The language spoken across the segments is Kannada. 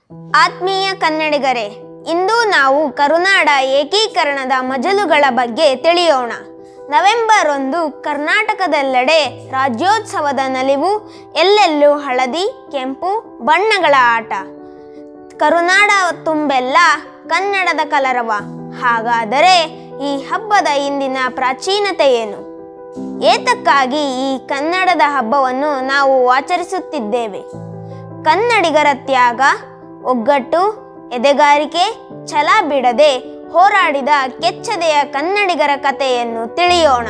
ಆತ್ಮೀಯ ಕನ್ನಡಿಗರೇ ಇಂದು ನಾವು ಕರುನಾಡ ಏಕೀಕರಣದ ಮಜಲುಗಳ ಬಗ್ಗೆ ತಿಳಿಯೋಣ ನವೆಂಬರ್ ಒಂದು ಕರ್ನಾಟಕದೆಲ್ಲೆಡೆ ರಾಜ್ಯೋತ್ಸವದ ನಲಿವು ಎಲ್ಲೆಲ್ಲೂ ಹಳದಿ ಕೆಂಪು ಬಣ್ಣಗಳ ಆಟ ಕರುನಾಡ ತುಂಬೆಲ್ಲ ಕನ್ನಡದ ಕಲರವ ಹಾಗಾದರೆ ಈ ಹಬ್ಬದ ಇಂದಿನ ಪ್ರಾಚೀನತೆ ಏನು ಏತಕ್ಕಾಗಿ ಈ ಕನ್ನಡದ ಹಬ್ಬವನ್ನು ನಾವು ಆಚರಿಸುತ್ತಿದ್ದೇವೆ ಕನ್ನಡಿಗರ ತ್ಯಾಗ ಒಗ್ಗಟ್ಟು ಎದೆಗಾರಿಕೆ ಛಲ ಬಿಡದೆ ಹೋರಾಡಿದ ಕೆಚ್ಚದೆಯ ಕನ್ನಡಿಗರ ಕಥೆಯನ್ನು ತಿಳಿಯೋಣ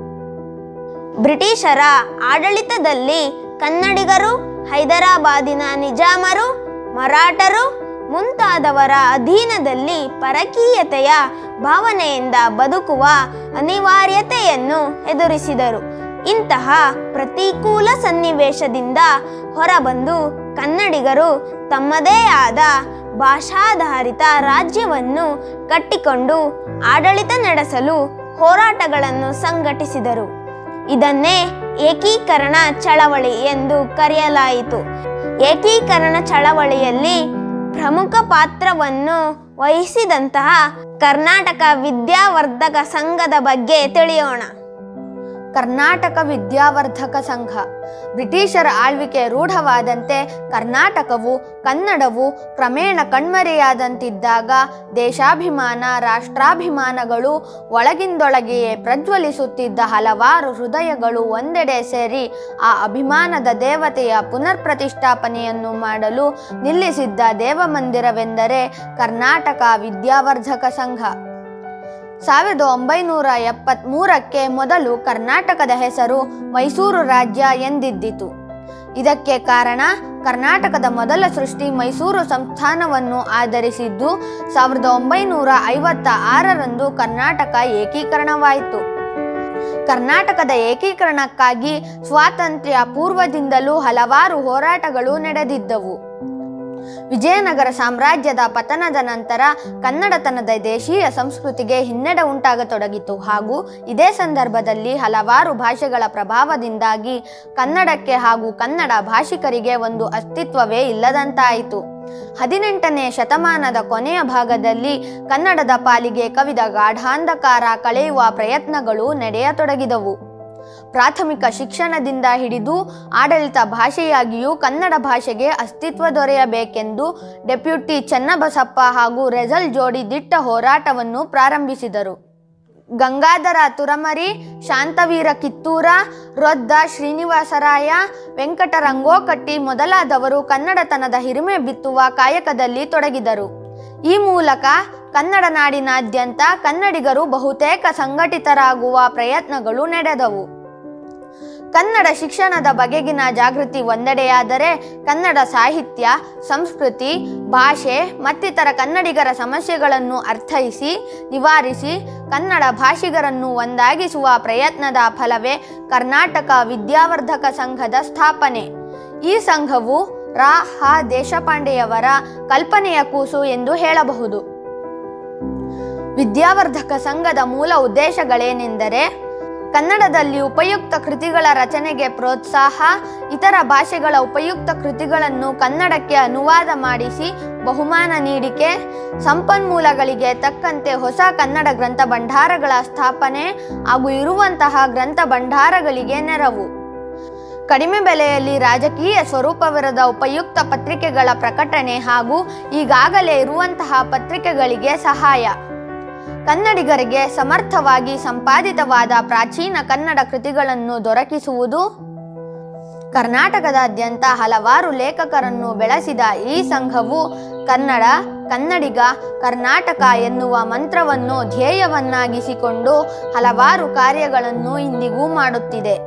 ಬ್ರಿಟಿಷರ ಆಡಳಿತದಲ್ಲಿ ಕನ್ನಡಿಗರು ಹೈದರಾಬಾದಿನ ನಿಜಾಮರು ಮರಾಠರು ಮುಂತಾದವರ ಅಧೀನದಲ್ಲಿ ಪರಕೀಯತೆಯ ಭಾವನೆಯಿಂದ ಬದುಕುವ ಅನಿವಾರ್ಯತೆಯನ್ನು ಎದುರಿಸಿದರು ಇಂತಹ ಪ್ರತಿಕೂಲ ಸನ್ನಿವೇಶದಿಂದ ಹೊರಬಂದು ಕನ್ನಡಿಗರು ತಮ್ಮದೇ ಆದ ಭಾಷಾಧಾರಿತ ರಾಜ್ಯವನ್ನು ಕಟ್ಟಿಕೊಂಡು ಆಡಳಿತ ನಡೆಸಲು ಹೋರಾಟಗಳನ್ನು ಸಂಘಟಿಸಿದರು ಇದನ್ನೇ ಏಕೀಕರಣ ಚಳವಳಿ ಎಂದು ಕರೆಯಲಾಯಿತು ಏಕೀಕರಣ ಚಳವಳಿಯಲ್ಲಿ ಪ್ರಮುಖ ಪಾತ್ರವನ್ನು ವಹಿಸಿದಂತಹ ಕರ್ನಾಟಕ ವಿದ್ಯಾವರ್ಧಕ ಸಂಘದ ಬಗ್ಗೆ ತಿಳಿಯೋಣ ಕರ್ನಾಟಕ ವಿದ್ಯಾವರ್ಧಕ ಸಂಘ ಬ್ರಿಟಿಷರ ಆಳ್ವಿಕೆ ರೂಢವಾದಂತೆ ಕರ್ನಾಟಕವು ಕನ್ನಡವು ಕ್ರಮೇಣ ಕಣ್ಮರೆಯಾದಂತಿದ್ದಾಗ ದೇಶಾಭಿಮಾನ ರಾಷ್ಟ್ರಾಭಿಮಾನಗಳು ಒಳಗಿಂದೊಳಗೆಯೇ ಪ್ರಜ್ವಲಿಸುತ್ತಿದ್ದ ಹಲವಾರು ಹೃದಯಗಳು ಒಂದೆಡೆ ಸೇರಿ ಆ ಅಭಿಮಾನದ ದೇವತೆಯ ಪುನರ್ ಪ್ರತಿಷ್ಠಾಪನೆಯನ್ನು ಮಾಡಲು ನಿಲ್ಲಿಸಿದ್ದ ದೇವಮಂದಿರವೆಂದರೆ ಕರ್ನಾಟಕ ವಿದ್ಯಾವರ್ಧಕ ಸಂಘ ಸಾವಿರದ ಒಂಬೈನೂರ ಎಪ್ಪತ್ತ್ಮೂರಕ್ಕೆ ಮೊದಲು ಕರ್ನಾಟಕದ ಹೆಸರು ಮೈಸೂರು ರಾಜ್ಯ ಎಂದಿದ್ದಿತು ಇದಕ್ಕೆ ಕಾರಣ ಕರ್ನಾಟಕದ ಮೊದಲ ಸೃಷ್ಟಿ ಮೈಸೂರು ಸಂಸ್ಥಾನವನ್ನು ಆಧರಿಸಿದ್ದು ಸಾವಿರದ ಒಂಬೈನೂರ ಐವತ್ತ ಆರರಂದು ಕರ್ನಾಟಕ ಏಕೀಕರಣವಾಯಿತು ಕರ್ನಾಟಕದ ಏಕೀಕರಣಕ್ಕಾಗಿ ಸ್ವಾತಂತ್ರ್ಯ ಪೂರ್ವದಿಂದಲೂ ಹಲವಾರು ಹೋರಾಟಗಳು ನಡೆದಿದ್ದವು ವಿಜಯನಗರ ಸಾಮ್ರಾಜ್ಯದ ಪತನದ ನಂತರ ಕನ್ನಡತನದ ದೇಶೀಯ ಸಂಸ್ಕೃತಿಗೆ ಹಿನ್ನಡೆ ಉಂಟಾಗತೊಡಗಿತು ಹಾಗೂ ಇದೇ ಸಂದರ್ಭದಲ್ಲಿ ಹಲವಾರು ಭಾಷೆಗಳ ಪ್ರಭಾವದಿಂದಾಗಿ ಕನ್ನಡಕ್ಕೆ ಹಾಗೂ ಕನ್ನಡ ಭಾಷಿಕರಿಗೆ ಒಂದು ಅಸ್ತಿತ್ವವೇ ಇಲ್ಲದಂತಾಯಿತು ಹದಿನೆಂಟನೇ ಶತಮಾನದ ಕೊನೆಯ ಭಾಗದಲ್ಲಿ ಕನ್ನಡದ ಪಾಲಿಗೆ ಕವಿದ ಗಾಢಾಂಧಕಾರ ಕಳೆಯುವ ಪ್ರಯತ್ನಗಳು ನಡೆಯತೊಡಗಿದವು ಪ್ರಾಥಮಿಕ ಶಿಕ್ಷಣದಿಂದ ಹಿಡಿದು ಆಡಳಿತ ಭಾಷೆಯಾಗಿಯೂ ಕನ್ನಡ ಭಾಷೆಗೆ ಅಸ್ತಿತ್ವ ದೊರೆಯಬೇಕೆಂದು ಡೆಪ್ಯೂಟಿ ಚನ್ನಬಸಪ್ಪ ಹಾಗೂ ರೆಜಲ್ ಜೋಡಿ ದಿಟ್ಟ ಹೋರಾಟವನ್ನು ಪ್ರಾರಂಭಿಸಿದರು ಗಂಗಾಧರ ತುರಮರಿ ಶಾಂತವೀರ ಕಿತ್ತೂರ ರೊದ್ದ ಶ್ರೀನಿವಾಸರಾಯ ವೆಂಕಟರಂಗೋಕಟ್ಟಿ ಮೊದಲಾದವರು ಕನ್ನಡತನದ ಹಿರಿಮೆ ಬಿತ್ತುವ ಕಾಯಕದಲ್ಲಿ ತೊಡಗಿದರು ಈ ಮೂಲಕ ಕನ್ನಡ ನಾಡಿನಾದ್ಯಂತ ಕನ್ನಡಿಗರು ಬಹುತೇಕ ಸಂಘಟಿತರಾಗುವ ಪ್ರಯತ್ನಗಳು ನಡೆದವು ಕನ್ನಡ ಶಿಕ್ಷಣದ ಬಗೆಗಿನ ಜಾಗೃತಿ ಒಂದೆಡೆಯಾದರೆ ಕನ್ನಡ ಸಾಹಿತ್ಯ ಸಂಸ್ಕೃತಿ ಭಾಷೆ ಮತ್ತಿತರ ಕನ್ನಡಿಗರ ಸಮಸ್ಯೆಗಳನ್ನು ಅರ್ಥೈಸಿ ನಿವಾರಿಸಿ ಕನ್ನಡ ಭಾಷಿಗರನ್ನು ಒಂದಾಗಿಸುವ ಪ್ರಯತ್ನದ ಫಲವೇ ಕರ್ನಾಟಕ ವಿದ್ಯಾವರ್ಧಕ ಸಂಘದ ಸ್ಥಾಪನೆ ಈ ಸಂಘವು ರಾ ಹ ದೇಶಪಾಂಡೆಯವರ ಕಲ್ಪನೆಯ ಕೂಸು ಎಂದು ಹೇಳಬಹುದು ವಿದ್ಯಾವರ್ಧಕ ಸಂಘದ ಮೂಲ ಉದ್ದೇಶಗಳೇನೆಂದರೆ ಕನ್ನಡದಲ್ಲಿ ಉಪಯುಕ್ತ ಕೃತಿಗಳ ರಚನೆಗೆ ಪ್ರೋತ್ಸಾಹ ಇತರ ಭಾಷೆಗಳ ಉಪಯುಕ್ತ ಕೃತಿಗಳನ್ನು ಕನ್ನಡಕ್ಕೆ ಅನುವಾದ ಮಾಡಿಸಿ ಬಹುಮಾನ ನೀಡಿಕೆ ಸಂಪನ್ಮೂಲಗಳಿಗೆ ತಕ್ಕಂತೆ ಹೊಸ ಕನ್ನಡ ಗ್ರಂಥ ಭಂಡಾರಗಳ ಸ್ಥಾಪನೆ ಹಾಗೂ ಇರುವಂತಹ ಗ್ರಂಥ ಭಂಡಾರಗಳಿಗೆ ನೆರವು ಕಡಿಮೆ ಬೆಲೆಯಲ್ಲಿ ರಾಜಕೀಯ ಸ್ವರೂಪವಿರದ ಉಪಯುಕ್ತ ಪತ್ರಿಕೆಗಳ ಪ್ರಕಟಣೆ ಹಾಗೂ ಈಗಾಗಲೇ ಇರುವಂತಹ ಪತ್ರಿಕೆಗಳಿಗೆ ಸಹಾಯ ಕನ್ನಡಿಗರಿಗೆ ಸಮರ್ಥವಾಗಿ ಸಂಪಾದಿತವಾದ ಪ್ರಾಚೀನ ಕನ್ನಡ ಕೃತಿಗಳನ್ನು ದೊರಕಿಸುವುದು ಕರ್ನಾಟಕದಾದ್ಯಂತ ಹಲವಾರು ಲೇಖಕರನ್ನು ಬೆಳೆಸಿದ ಈ ಸಂಘವು ಕನ್ನಡ ಕನ್ನಡಿಗ ಕರ್ನಾಟಕ ಎನ್ನುವ ಮಂತ್ರವನ್ನು ಧ್ಯೇಯವನ್ನಾಗಿಸಿಕೊಂಡು ಹಲವಾರು ಕಾರ್ಯಗಳನ್ನು ಇಂದಿಗೂ ಮಾಡುತ್ತಿದೆ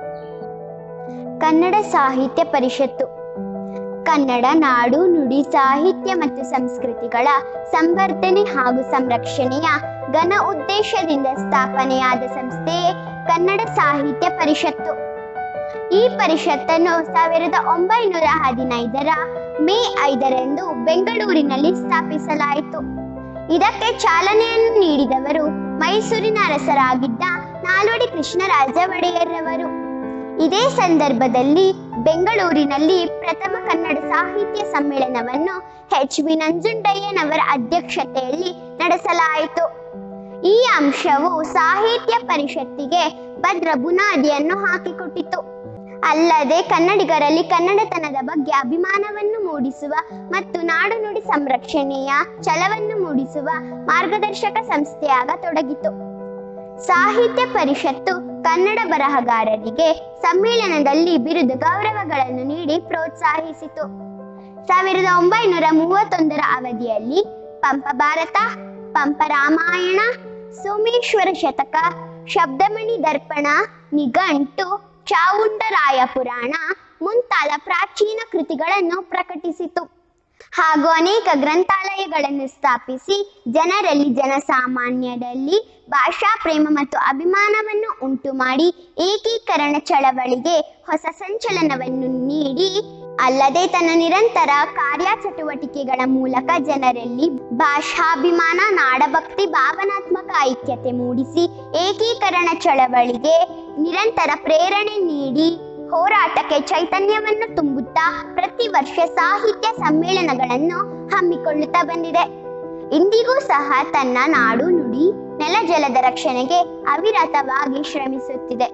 ಕನ್ನಡ ಸಾಹಿತ್ಯ ಪರಿಷತ್ತು ಕನ್ನಡ ನಾಡು ನುಡಿ ಸಾಹಿತ್ಯ ಮತ್ತು ಸಂಸ್ಕೃತಿಗಳ ಸಂವರ್ಧನೆ ಹಾಗೂ ಸಂರಕ್ಷಣೆಯ ಘನ ಉದ್ದೇಶದಿಂದ ಸ್ಥಾಪನೆಯಾದ ಸಂಸ್ಥೆಯೇ ಕನ್ನಡ ಸಾಹಿತ್ಯ ಪರಿಷತ್ತು ಈ ಪರಿಷತ್ತನ್ನು ಸಾವಿರದ ಒಂಬೈನೂರ ಹದಿನೈದರ ಮೇ ಐದರಂದು ಬೆಂಗಳೂರಿನಲ್ಲಿ ಸ್ಥಾಪಿಸಲಾಯಿತು ಇದಕ್ಕೆ ಚಾಲನೆಯನ್ನು ನೀಡಿದವರು ಮೈಸೂರಿನ ಅರಸರಾಗಿದ್ದ ನಾಲ್ವಡಿ ಕೃಷ್ಣರಾಜ ಒಡೆಯರ್ರವರು ಇದೇ ಸಂದರ್ಭದಲ್ಲಿ ಬೆಂಗಳೂರಿನಲ್ಲಿ ಪ್ರಥಮ ಕನ್ನಡ ಸಾಹಿತ್ಯ ಸಮ್ಮೇಳನವನ್ನು ಎಚ್ ವಿ ನಂಜುಂಡಯ್ಯನವರ ಅಧ್ಯಕ್ಷತೆಯಲ್ಲಿ ನಡೆಸಲಾಯಿತು ಈ ಅಂಶವು ಸಾಹಿತ್ಯ ಪರಿಷತ್ತಿಗೆ ಭದ್ರ ಬುನಾದಿಯನ್ನು ಹಾಕಿಕೊಟ್ಟಿತು ಅಲ್ಲದೆ ಕನ್ನಡಿಗರಲ್ಲಿ ಕನ್ನಡತನದ ಬಗ್ಗೆ ಅಭಿಮಾನವನ್ನು ಮೂಡಿಸುವ ಮತ್ತು ನಾಡು ನುಡಿ ಸಂರಕ್ಷಣೆಯ ಛಲವನ್ನು ಮೂಡಿಸುವ ಮಾರ್ಗದರ್ಶಕ ಸಂಸ್ಥೆಯಾಗ ತೊಡಗಿತು ಸಾಹಿತ್ಯ ಪರಿಷತ್ತು ಕನ್ನಡ ಬರಹಗಾರರಿಗೆ ಸಮ್ಮೇಳನದಲ್ಲಿ ಬಿರುದು ಗೌರವಗಳನ್ನು ನೀಡಿ ಪ್ರೋತ್ಸಾಹಿಸಿತು ಸಾವಿರದ ಒಂಬೈನೂರ ಮೂವತ್ತೊಂದರ ಅವಧಿಯಲ್ಲಿ ಪಂಪ ಭಾರತ ಪಂಪ ರಾಮಾಯಣ ಸೋಮೇಶ್ವರ ಶತಕ ಶಬ್ದಮಣಿ ದರ್ಪಣ ನಿಘಂಟು ಚಾವುಂಡರಾಯ ಪುರಾಣ ಮುಂತಾದ ಪ್ರಾಚೀನ ಕೃತಿಗಳನ್ನು ಪ್ರಕಟಿಸಿತು ಹಾಗೂ ಅನೇಕ ಗ್ರಂಥಾಲಯಗಳನ್ನು ಸ್ಥಾಪಿಸಿ ಜನರಲ್ಲಿ ಜನಸಾಮಾನ್ಯರಲ್ಲಿ ಭಾಷಾ ಪ್ರೇಮ ಮತ್ತು ಅಭಿಮಾನವನ್ನು ಉಂಟು ಮಾಡಿ ಏಕೀಕರಣ ಚಳವಳಿಗೆ ಹೊಸ ಸಂಚಲನವನ್ನು ನೀಡಿ ಅಲ್ಲದೆ ತನ್ನ ನಿರಂತರ ಕಾರ್ಯಚಟುವಟಿಕೆಗಳ ಮೂಲಕ ಜನರಲ್ಲಿ ಭಾಷಾಭಿಮಾನ ನಾಡಭಕ್ತಿ ಭಾವನಾತ್ಮಕ ಐಕ್ಯತೆ ಮೂಡಿಸಿ ಏಕೀಕರಣ ಚಳವಳಿಗೆ ನಿರಂತರ ಪ್ರೇರಣೆ ನೀಡಿ ಹೋರಾಟಕ್ಕೆ ಚೈತನ್ಯವನ್ನು ತುಂಬುತ್ತಾ ಪ್ರತಿ ವರ್ಷ ಸಾಹಿತ್ಯ ಸಮ್ಮೇಳನಗಳನ್ನು ಹಮ್ಮಿಕೊಳ್ಳುತ್ತಾ ಬಂದಿದೆ ಇಂದಿಗೂ ಸಹ ತನ್ನ ನಾಡು ನುಡಿ ನೆಲ ಜಲದ ರಕ್ಷಣೆಗೆ ಅವಿರತವಾಗಿ ಶ್ರಮಿಸುತ್ತಿದೆ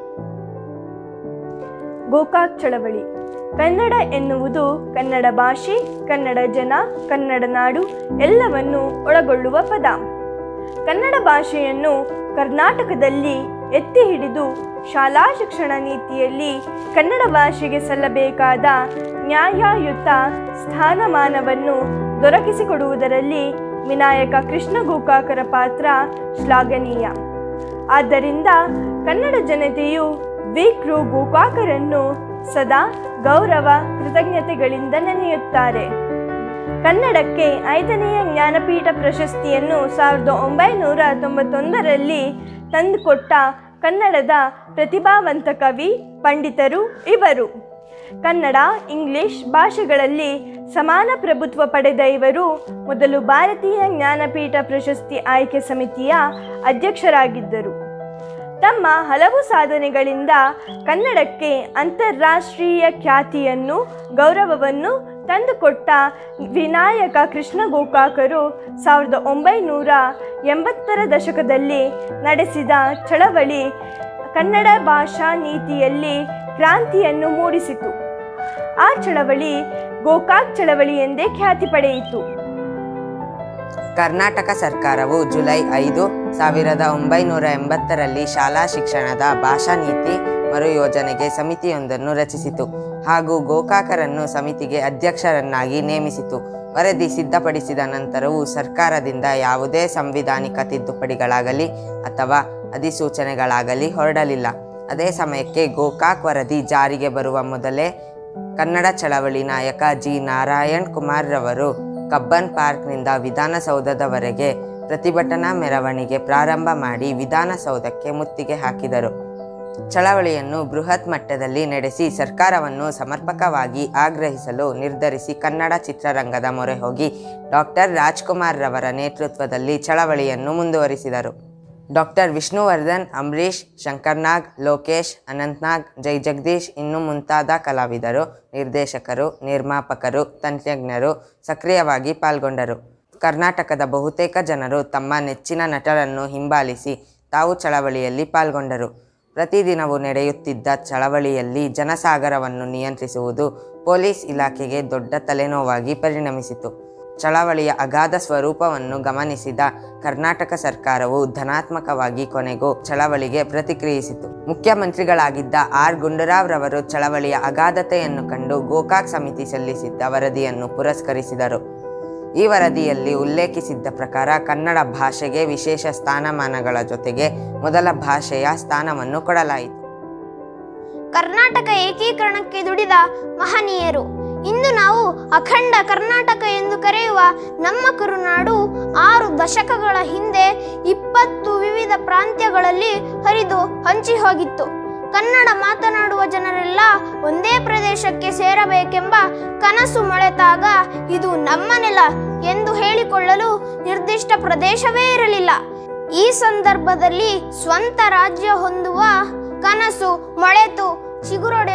ಗೋಕಾಕ್ ಚಳವಳಿ ಕನ್ನಡ ಎನ್ನುವುದು ಕನ್ನಡ ಭಾಷೆ ಕನ್ನಡ ಜನ ಕನ್ನಡ ನಾಡು ಎಲ್ಲವನ್ನು ಒಳಗೊಳ್ಳುವ ಪದ ಕನ್ನಡ ಭಾಷೆಯನ್ನು ಕರ್ನಾಟಕದಲ್ಲಿ ಎತ್ತಿ ಹಿಡಿದು ಶಾಲಾ ಶಿಕ್ಷಣ ನೀತಿಯಲ್ಲಿ ಕನ್ನಡ ಭಾಷೆಗೆ ಸಲ್ಲಬೇಕಾದ ನ್ಯಾಯಯುತ ಸ್ಥಾನಮಾನವನ್ನು ದೊರಕಿಸಿಕೊಡುವುದರಲ್ಲಿ ವಿನಾಯಕ ಕೃಷ್ಣ ಗೋಕಾಕರ ಪಾತ್ರ ಶ್ಲಾಘನೀಯ ಆದ್ದರಿಂದ ಕನ್ನಡ ಜನತೆಯು ವಿಕ್ರು ಗೋಕಾಕರನ್ನು ಸದಾ ಗೌರವ ಕೃತಜ್ಞತೆಗಳಿಂದ ನೆನೆಯುತ್ತಾರೆ ಕನ್ನಡಕ್ಕೆ ಐದನೆಯ ಜ್ಞಾನಪೀಠ ಪ್ರಶಸ್ತಿಯನ್ನು ಸಾವಿರದ ಒಂಬೈನೂರ ತೊಂಬತ್ತೊಂದರಲ್ಲಿ ತಂದುಕೊಟ್ಟ ಕನ್ನಡದ ಪ್ರತಿಭಾವಂತ ಕವಿ ಪಂಡಿತರು ಇವರು ಕನ್ನಡ ಇಂಗ್ಲಿಷ್ ಭಾಷೆಗಳಲ್ಲಿ ಸಮಾನ ಪ್ರಭುತ್ವ ಪಡೆದ ಇವರು ಮೊದಲು ಭಾರತೀಯ ಜ್ಞಾನಪೀಠ ಪ್ರಶಸ್ತಿ ಆಯ್ಕೆ ಸಮಿತಿಯ ಅಧ್ಯಕ್ಷರಾಗಿದ್ದರು ತಮ್ಮ ಹಲವು ಸಾಧನೆಗಳಿಂದ ಕನ್ನಡಕ್ಕೆ ಅಂತಾರಾಷ್ಟ್ರೀಯ ಖ್ಯಾತಿಯನ್ನು ಗೌರವವನ್ನು ತಂದುಕೊಟ್ಟ ವಿನಾಯಕ ಕೃಷ್ಣ ಗೋಕಾಕರು ಸಾವಿರದ ಒಂಬೈನೂರ ಎಂಬತ್ತರ ದಶಕದಲ್ಲಿ ನಡೆಸಿದ ಚಳವಳಿ ಕನ್ನಡ ಭಾಷಾ ನೀತಿಯಲ್ಲಿ ಕ್ರಾಂತಿಯನ್ನು ಮೂಡಿಸಿತು ಆ ಚಳವಳಿ ಗೋಕಾಕ್ ಚಳವಳಿ ಎಂದೇ ಖ್ಯಾತಿ ಪಡೆಯಿತು ಕರ್ನಾಟಕ ಸರ್ಕಾರವು ಜುಲೈ ಐದು ಸಾವಿರದ ಒಂಬೈನೂರ ಎಂಬತ್ತರಲ್ಲಿ ಶಾಲಾ ಶಿಕ್ಷಣದ ಭಾಷಾ ನೀತಿ ಮರುಯೋಜನೆಗೆ ಸಮಿತಿಯೊಂದನ್ನು ರಚಿಸಿತು ಹಾಗೂ ಗೋಕಾಕರನ್ನು ಸಮಿತಿಗೆ ಅಧ್ಯಕ್ಷರನ್ನಾಗಿ ನೇಮಿಸಿತು ವರದಿ ಸಿದ್ಧಪಡಿಸಿದ ನಂತರವೂ ಸರ್ಕಾರದಿಂದ ಯಾವುದೇ ಸಂವಿಧಾನಿಕ ತಿದ್ದುಪಡಿಗಳಾಗಲಿ ಅಥವಾ ಅಧಿಸೂಚನೆಗಳಾಗಲಿ ಹೊರಡಲಿಲ್ಲ ಅದೇ ಸಮಯಕ್ಕೆ ಗೋಕಾಕ್ ವರದಿ ಜಾರಿಗೆ ಬರುವ ಮೊದಲೇ ಕನ್ನಡ ಚಳವಳಿ ನಾಯಕ ಜಿ ನಾರಾಯಣ್ ಕುಮಾರ್ ರವರು ಕಬ್ಬನ್ ಪಾರ್ಕ್ನಿಂದ ವಿಧಾನಸೌಧದವರೆಗೆ ಪ್ರತಿಭಟನಾ ಮೆರವಣಿಗೆ ಪ್ರಾರಂಭ ಮಾಡಿ ವಿಧಾನಸೌಧಕ್ಕೆ ಮುತ್ತಿಗೆ ಹಾಕಿದರು ಚಳವಳಿಯನ್ನು ಬೃಹತ್ ಮಟ್ಟದಲ್ಲಿ ನಡೆಸಿ ಸರ್ಕಾರವನ್ನು ಸಮರ್ಪಕವಾಗಿ ಆಗ್ರಹಿಸಲು ನಿರ್ಧರಿಸಿ ಕನ್ನಡ ಚಿತ್ರರಂಗದ ಮೊರೆ ಹೋಗಿ ಡಾಕ್ಟರ್ ರಾಜ್ಕುಮಾರ್ ರವರ ನೇತೃತ್ವದಲ್ಲಿ ಚಳವಳಿಯನ್ನು ಮುಂದುವರಿಸಿದರು ಡಾಕ್ಟರ್ ವಿಷ್ಣುವರ್ಧನ್ ಅಂಬರೀಷ್ ಶಂಕರ್ನಾಗ್ ಲೋಕೇಶ್ ಅನಂತ್ನಾಗ್ ಜೈ ಜಗದೀಶ್ ಇನ್ನು ಮುಂತಾದ ಕಲಾವಿದರು ನಿರ್ದೇಶಕರು ನಿರ್ಮಾಪಕರು ತಂತ್ರಜ್ಞರು ಸಕ್ರಿಯವಾಗಿ ಪಾಲ್ಗೊಂಡರು ಕರ್ನಾಟಕದ ಬಹುತೇಕ ಜನರು ತಮ್ಮ ನೆಚ್ಚಿನ ನಟರನ್ನು ಹಿಂಬಾಲಿಸಿ ತಾವು ಚಳವಳಿಯಲ್ಲಿ ಪಾಲ್ಗೊಂಡರು ಪ್ರತಿದಿನವೂ ನಡೆಯುತ್ತಿದ್ದ ಚಳವಳಿಯಲ್ಲಿ ಜನಸಾಗರವನ್ನು ನಿಯಂತ್ರಿಸುವುದು ಪೊಲೀಸ್ ಇಲಾಖೆಗೆ ದೊಡ್ಡ ತಲೆನೋವಾಗಿ ಪರಿಣಮಿಸಿತು ಚಳವಳಿಯ ಅಗಾಧ ಸ್ವರೂಪವನ್ನು ಗಮನಿಸಿದ ಕರ್ನಾಟಕ ಸರ್ಕಾರವು ಧನಾತ್ಮಕವಾಗಿ ಕೊನೆಗೂ ಚಳವಳಿಗೆ ಪ್ರತಿಕ್ರಿಯಿಸಿತು ಮುಖ್ಯಮಂತ್ರಿಗಳಾಗಿದ್ದ ಆರ್ ಗುಂಡೂರಾವ್ ರವರು ಚಳವಳಿಯ ಅಗಾಧತೆಯನ್ನು ಕಂಡು ಗೋಕಾಕ್ ಸಮಿತಿ ಸಲ್ಲಿಸಿದ್ದ ವರದಿಯನ್ನು ಪುರಸ್ಕರಿಸಿದರು ಈ ವರದಿಯಲ್ಲಿ ಉಲ್ಲೇಖಿಸಿದ್ದ ಪ್ರಕಾರ ಕನ್ನಡ ಭಾಷೆಗೆ ವಿಶೇಷ ಸ್ಥಾನಮಾನಗಳ ಜೊತೆಗೆ ಮೊದಲ ಭಾಷೆಯ ಸ್ಥಾನವನ್ನು ಕೊಡಲಾಯಿತು ಕರ್ನಾಟಕ ಏಕೀಕರಣಕ್ಕೆ ದುಡಿದ ಮಹನೀಯರು ಇಂದು ನಾವು ಅಖಂಡ ಕರ್ನಾಟಕ ಎಂದು ಕರೆಯುವ ನಮ್ಮ ಕರುನಾಡು ಆರು ದಶಕಗಳ ಹಿಂದೆ ಇಪ್ಪತ್ತು ವಿವಿಧ ಪ್ರಾಂತ್ಯಗಳಲ್ಲಿ ಹರಿದು ಹಂಚಿ ಹೋಗಿತ್ತು ಕನ್ನಡ ಮಾತನಾಡುವ ಜನರೆಲ್ಲ ಒಂದೇ ಪ್ರದೇಶಕ್ಕೆ ಸೇರಬೇಕೆಂಬ ಕನಸು ಮೊಳೆತಾಗ ಇದು ನಮ್ಮ ನೆಲ ಎಂದು ಹೇಳಿಕೊಳ್ಳಲು ನಿರ್ದಿಷ್ಟ ಪ್ರದೇಶವೇ ಇರಲಿಲ್ಲ ಈ ಸಂದರ್ಭದಲ್ಲಿ ಸ್ವಂತ ರಾಜ್ಯ ಹೊಂದುವ ಕನಸು ಮೊಳೆತು ಚಿಗುರೊಡೆದು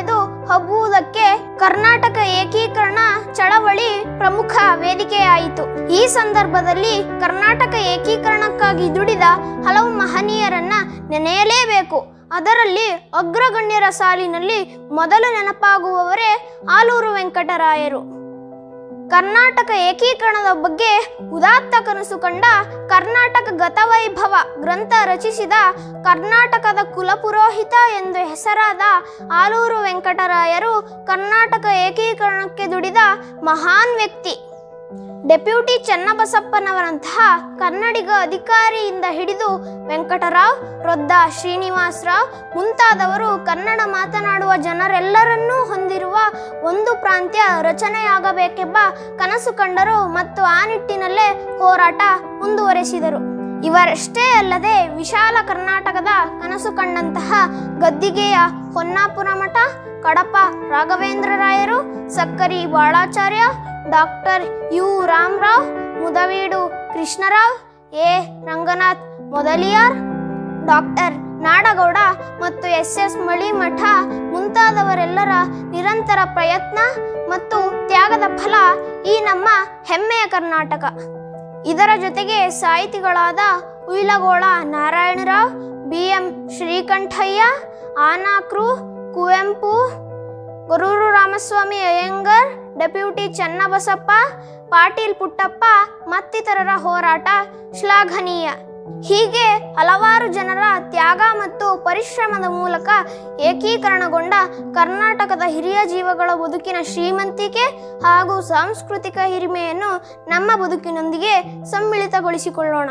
ಹಬ್ಬುವುದಕ್ಕೆ ಕರ್ನಾಟಕ ಏಕೀಕರಣ ಚಳವಳಿ ಪ್ರಮುಖ ವೇದಿಕೆಯಾಯಿತು ಈ ಸಂದರ್ಭದಲ್ಲಿ ಕರ್ನಾಟಕ ಏಕೀಕರಣಕ್ಕಾಗಿ ದುಡಿದ ಹಲವು ಮಹನೀಯರನ್ನ ನೆನೆಯಲೇಬೇಕು ಅದರಲ್ಲಿ ಅಗ್ರಗಣ್ಯರ ಸಾಲಿನಲ್ಲಿ ಮೊದಲು ನೆನಪಾಗುವವರೇ ಆಲೂರು ವೆಂಕಟರಾಯರು ಕರ್ನಾಟಕ ಏಕೀಕರಣದ ಬಗ್ಗೆ ಉದಾತ್ತ ಕನಸು ಕಂಡ ಕರ್ನಾಟಕ ಗತವೈಭವ ಗ್ರಂಥ ರಚಿಸಿದ ಕರ್ನಾಟಕದ ಕುಲಪುರೋಹಿತ ಎಂದು ಹೆಸರಾದ ಆಲೂರು ವೆಂಕಟರಾಯರು ಕರ್ನಾಟಕ ಏಕೀಕರಣಕ್ಕೆ ದುಡಿದ ಮಹಾನ್ ವ್ಯಕ್ತಿ ಡೆಪ್ಯೂಟಿ ಚನ್ನಬಸಪ್ಪನವರಂತಹ ಕನ್ನಡಿಗ ಅಧಿಕಾರಿಯಿಂದ ಹಿಡಿದು ವೆಂಕಟರಾವ್ ರೊದ್ದ ಶ್ರೀನಿವಾಸರಾವ್ ಮುಂತಾದವರು ಕನ್ನಡ ಮಾತನಾಡುವ ಜನರೆಲ್ಲರನ್ನೂ ಹೊಂದಿರುವ ಒಂದು ಪ್ರಾಂತ್ಯ ರಚನೆಯಾಗಬೇಕೆಂಬ ಕನಸು ಕಂಡರು ಮತ್ತು ಆ ನಿಟ್ಟಿನಲ್ಲೇ ಹೋರಾಟ ಮುಂದುವರೆಸಿದರು ಇವರಷ್ಟೇ ಅಲ್ಲದೆ ವಿಶಾಲ ಕರ್ನಾಟಕದ ಕನಸು ಕಂಡಂತಹ ಗದ್ದಿಗೆಯ ಹೊನ್ನಾಪುರ ಮಠ ಕಡಪ ರಾಘವೇಂದ್ರ ರಾಯರು Sakkari Balacharya doctor U Ramarao Mudaveedu Krishnarao A Ranganath Mudaliar doctor Nadagouda ಮತ್ತು ಎಸ್ ಎಸ್ ಮಳಿಮಠ ಮುಂತಾದವರೆಲ್ಲರ ನಿರಂತರ ಪ್ರಯತ್ನ ಮತ್ತು ತ್ಯಾಗದ ಫಲ ಈ ನಮ್ಮ ಹೆಮ್ಮೆಯ ಕರ್ನಾಟಕ ಇದರ ಜೊತೆಗೆ ಸಾಹಿತಿಗಳಾದ Uyilagola Narayanarao B M Srikantaiah Anakru Kuvempu Goruru Ramaswamy Iyengar deputy Channabasappa Patil Puttappa ಮತ್ತಿತರರ ಹೋರಾಟ ಶ್ಲಾಘನೀಯ ಹೀಗೆ ಹಲವಾರು ಜನರ ತ್ಯಾಗ ಮತ್ತು ಪರಿಶ್ರಮದ ಮೂಲಕ ಏಕೀಕರಣಗೊಂಡ ಕರ್ನಾಟಕದ ಹಿರಿಯ ಜೀವಗಳ ಬದುಕಿನ ಶ್ರೀಮಂತಿಕೆ ಹಾಗೂ ಸಾಂಸ್ಕೃತಿಕ ಹಿರಿಮೆಯನ್ನು ನಮ್ಮ ಬದುಕಿನೊಂದಿಗೆ ಸಮ್ಮಿಳಿತಗೊಳಿಸಿಕೊಳ್ಳೋಣ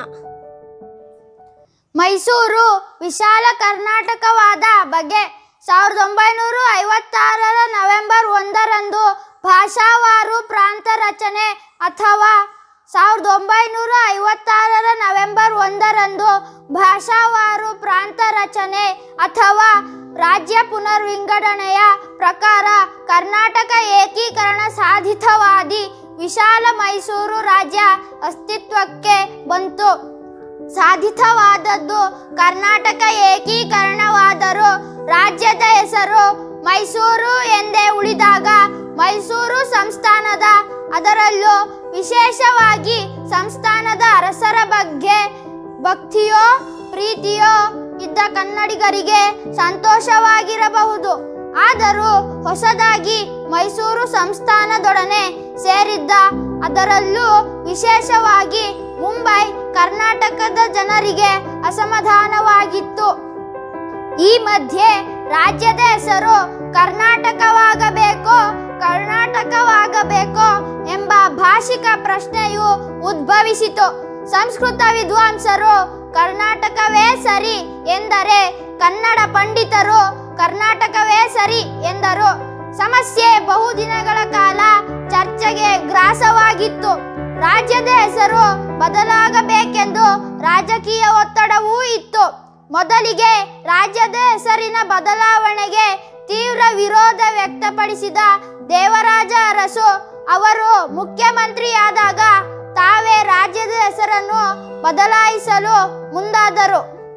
ಮೈಸೂರು ವಿಶಾಲ ಕರ್ನಾಟಕವಾದ ಬಗೆ ಸಾವಿರದ ಒಂಬೈನೂರ ಐವತ್ತಾರರ ನವೆಂಬರ್ ಒಂದರಂದು ಭಾಷಾವಾರು ಪ್ರಾಂತ ರಚನೆ ಅಥವಾ ಸಾವಿರದ ಒಂಬೈನೂರ ಐವತ್ತಾರರ ನವೆಂಬರ್ ಒಂದರಂದು ಭಾಷಾವಾರು ಪ್ರಾಂತ ರಚನೆ ಅಥವಾ ರಾಜ್ಯ ಪುನರ್ವಿಂಗಡಣೆಯ ಪ್ರಕಾರ ಕರ್ನಾಟಕ ಏಕೀಕರಣ ಸಾಧಿತವಾದಿ ವಿಶಾಲ ಮೈಸೂರು ರಾಜ್ಯ ಅಸ್ತಿತ್ವಕ್ಕೆ ಬಂತು ಸಾಧಿತವಾದದ್ದು ಕರ್ನಾಟಕ ಏಕೀಕರಣವಾದರೂ ರಾಜ್ಯದ ಹೆಸರು ಮೈಸೂರು ಎಂದೇ ಉಳಿದಾಗ ಮೈಸೂರು ಸಂಸ್ಥಾನದ ಅದರಲ್ಲೂ ವಿಶೇಷವಾಗಿ ಸಂಸ್ಥಾನದ ಅರಸರ ಬಗ್ಗೆ ಭಕ್ತಿಯೋ ಪ್ರೀತಿಯೋ ಇದ್ದ ಕನ್ನಡಿಗರಿಗೆ ಸಂತೋಷವಾಗಿರಬಹುದು ಆದರೂ ಹೊಸದಾಗಿ ಮೈಸೂರು ಸಂಸ್ಥಾನದೊಡನೆ ಸೇರಿದ್ದ ಅದರಲ್ಲೂ ವಿಶೇಷವಾಗಿ ಮುಂಬೈ ಕರ್ನಾಟಕದ ಜನರಿಗೆ ಅಸಮಾಧಾನವಾಗಿತ್ತು ಈ ಮಧ್ಯೆ ರಾಜ್ಯದ ಹೆಸರು ಕರ್ನಾಟಕವಾಗಬೇಕೋ ಕರ್ನಾಟಕವಾಗಬೇಕೋ ಎಂಬ ಭಾಷಿಕ ಪ್ರಶ್ನೆಯು ಉದ್ಭವಿಸಿತು ಸಂಸ್ಕೃತ ವಿದ್ವಾಂಸರು ಕರ್ನಾಟಕವೇ ಸರಿ ಎಂದರೆ ಕನ್ನಡ ಪಂಡಿತರು ಕರ್ನಾಟಕವೇ ಸರಿ ಎಂದರು ಸಮಸ್ಯೆ ಬಹುದಿನಗಳ ಕಾಲ ಚರ್ಚೆಗೆ ಗ್ರಾಸವಾಗಿತ್ತು ರಾಜ್ಯದ ಹೆಸರು ಬದಲಾಗಬೇಕೆಂದು ರಾಜಕೀಯ ಒತ್ತಡವೂ ಇತ್ತು ಮೊದಲಿಗೆ ರಾಜ್ಯದ ಹೆಸರಿನ ಬದಲಾವಣೆಗೆ ತೀವ್ರ ವಿರೋಧ ವ್ಯಕ್ತಪಡಿಸಿದ ದೇವರಾಜ ಅರಸು ಅವರು ಮುಖ್ಯಮಂತ್ರಿಯಾದಾಗ ತಾವೇ ರಾಜ್ಯದ ಹೆಸರನ್ನು ಬದಲಾಯಿಸಲು ಮುಂದಾದರು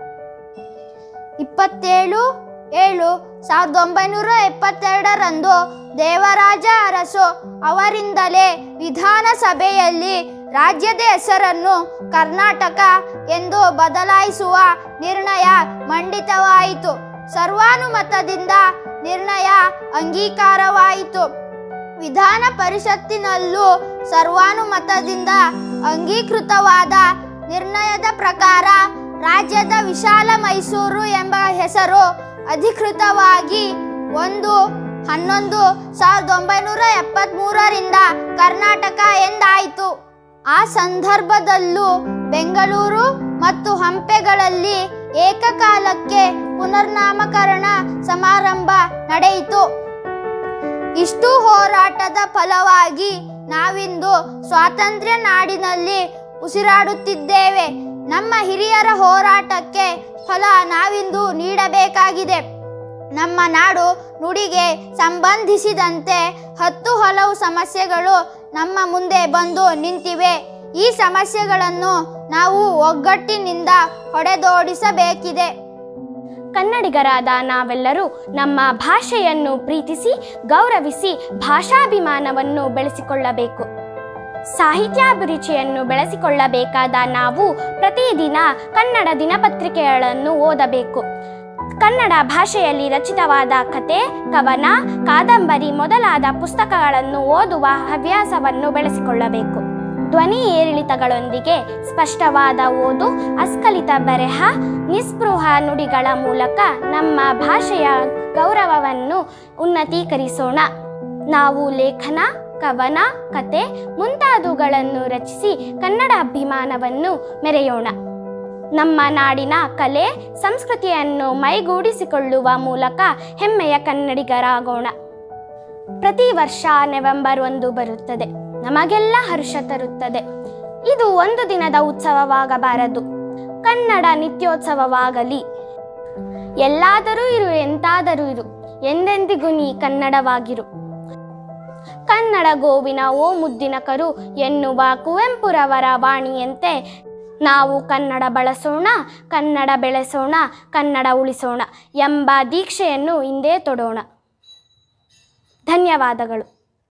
ಇಪ್ಪತ್ತೇಳು ಏಳು ಸಾವಿರದ ಒಂಬೈನೂರ ಎಪ್ಪತ್ತೆರಡರಂದು ದೇವರಾಜ ಅರಸು ಅವರಿಂದಲೇ ವಿಧಾನಸಭೆಯಲ್ಲಿ ರಾಜ್ಯದ ಹೆಸರನ್ನು ಕರ್ನಾಟಕ ಎಂದು ಬದಲಾಯಿಸುವ ನಿರ್ಣಯ ಮಂಡಿತವಾಯಿತು ಸರ್ವಾನುಮತದಿಂದ ನಿರ್ಣಯ ಅಂಗೀಕಾರವಾಯಿತು ವಿಧಾನ ಪರಿಷತ್ತಿನಲ್ಲೂ ಸರ್ವಾನುಮತದಿಂದ ಅಂಗೀಕೃತವಾದ ನಿರ್ಣಯದ ಪ್ರಕಾರ ರಾಜ್ಯದ ವಿಶಾಲ ಮೈಸೂರು ಎಂಬ ಹೆಸರು ಅಧಿಕೃತವಾಗಿ ಒಂದು ಹನ್ನೊಂದು ಸಾವಿರದ ಒಂಬೈನೂರ ಎಪ್ಪತ್ತ್ಮೂರರಿಂದ ಕರ್ನಾಟಕ ಎಂದಾಯಿತು ಆ ಸಂದರ್ಭದಲ್ಲೂ ಬೆಂಗಳೂರು ಮತ್ತು ಹಂಪೆಗಳಲ್ಲಿ ಏಕಕಾಲಕ್ಕೆ ಪುನರ್ನಾಮಕರಣ ಸಮಾರಂಭ ನಡೆಯಿತು ಇಷ್ಟು ಹೋರಾಟದ ಫಲವಾಗಿ ನಾವಿಂದು ಸ್ವಾತಂತ್ರ್ಯ ನಾಡಿನಲ್ಲಿ ಉಸಿರಾಡುತ್ತಿದ್ದೇವೆ ನಮ್ಮ ಹಿರಿಯರ ಹೋರಾಟಕ್ಕೆ ಫಲ ನಾವಿಂದು ನೀಡಬೇಕಾಗಿದೆ ನಮ್ಮ ನಾಡು ನುಡಿಗೆ ಸಂಬಂಧಿಸಿದಂತೆ ಹತ್ತು ಹಲವು ಸಮಸ್ಯೆಗಳು ನಮ್ಮ ಮುಂದೆ ಬಂದು ನಿಂತಿವೆ ಈ ಸಮಸ್ಯೆಗಳನ್ನು ನಾವು ಒಗ್ಗಟ್ಟಿನಿಂದ ಹೊಡೆದೋಡಿಸಬೇಕಿದೆ ಕನ್ನಡಿಗರಾದ ನಾವೆಲ್ಲರೂ ನಮ್ಮ ಭಾಷೆಯನ್ನು ಪ್ರೀತಿಸಿ ಗೌರವಿಸಿ ಭಾಷಾಭಿಮಾನವನ್ನು ಬೆಳೆಸಿಕೊಳ್ಳಬೇಕು ಸಾಹಿತ್ಯಾಭಿರುಚಿಯನ್ನು ಬೆಳೆಸಿಕೊಳ್ಳಬೇಕಾದ ನಾವು ಪ್ರತಿದಿನ ಕನ್ನಡ ದಿನಪತ್ರಿಕೆಗಳನ್ನು ಓದಬೇಕು ಕನ್ನಡ ಭಾಷೆಯಲ್ಲಿ ರಚಿತವಾದ ಕತೆ ಕವನ ಕಾದಂಬರಿ ಮೊದಲಾದ ಪುಸ್ತಕಗಳನ್ನು ಓದುವ ಹವ್ಯಾಸವನ್ನು ಬೆಳೆಸಿಕೊಳ್ಳಬೇಕು ಧ್ವನಿ ಏರಿಳಿತಗಳೊಂದಿಗೆ ಸ್ಪಷ್ಟವಾದ ಓದು ಅಸ್ಖಲಿತ ಬರೆಹ ನಿಸ್ಪೃಹ ನುಡಿಗಳ ಮೂಲಕ ನಮ್ಮ ಭಾಷೆಯ ಗೌರವವನ್ನು ಉನ್ನತೀಕರಿಸೋಣ ನಾವು ಲೇಖನ ಕವನ ಕತೆ ಮುಂತಾದವುಗಳನ್ನು ರಚಿಸಿ ಕನ್ನಡ ಅಭಿಮಾನವನ್ನು ಮೆರೆಯೋಣ ನಮ್ಮ ನಾಡಿನ ಕಲೆ ಸಂಸ್ಕೃತಿಯನ್ನು ಮೈಗೂಡಿಸಿಕೊಳ್ಳುವ ಮೂಲಕ ಹೆಮ್ಮೆಯ ಕನ್ನಡಿಗರಾಗೋಣ ಪ್ರತಿ ವರ್ಷ ನವೆಂಬರ್ ಒಂದು ಬರುತ್ತದೆ ನಮಗೆಲ್ಲ ಹರ್ಷ ತರುತ್ತದೆ ಇದು ಒಂದು ದಿನದ ಉತ್ಸವವಾಗಬಾರದು ಕನ್ನಡ ನಿತ್ಯೋತ್ಸವವಾಗಲಿ ಎಲ್ಲಾದರೂ ಇರು ಎಂತಾದರೂ ಇರು ಎಂದೆಂದಿಗೂ ನೀ ಕನ್ನಡವಾಗಿರು ಕನ್ನಡ ಗೋವಿನ ಓ ಮುದ್ದಿನ ಕರು ಎನ್ನುವ ಕುವೆಂಪುರವರ ವಾಣಿಯಂತೆ ನಾವು ಕನ್ನಡ ಬಳಸೋಣ ಕನ್ನಡ ಬೆಳೆಸೋಣ ಕನ್ನಡ ಉಳಿಸೋಣ ಎಂಬ ದೀಕ್ಷೆಯನ್ನು ಹಿಂದೆ ತೊಡೋಣ ಧನ್ಯವಾದಗಳು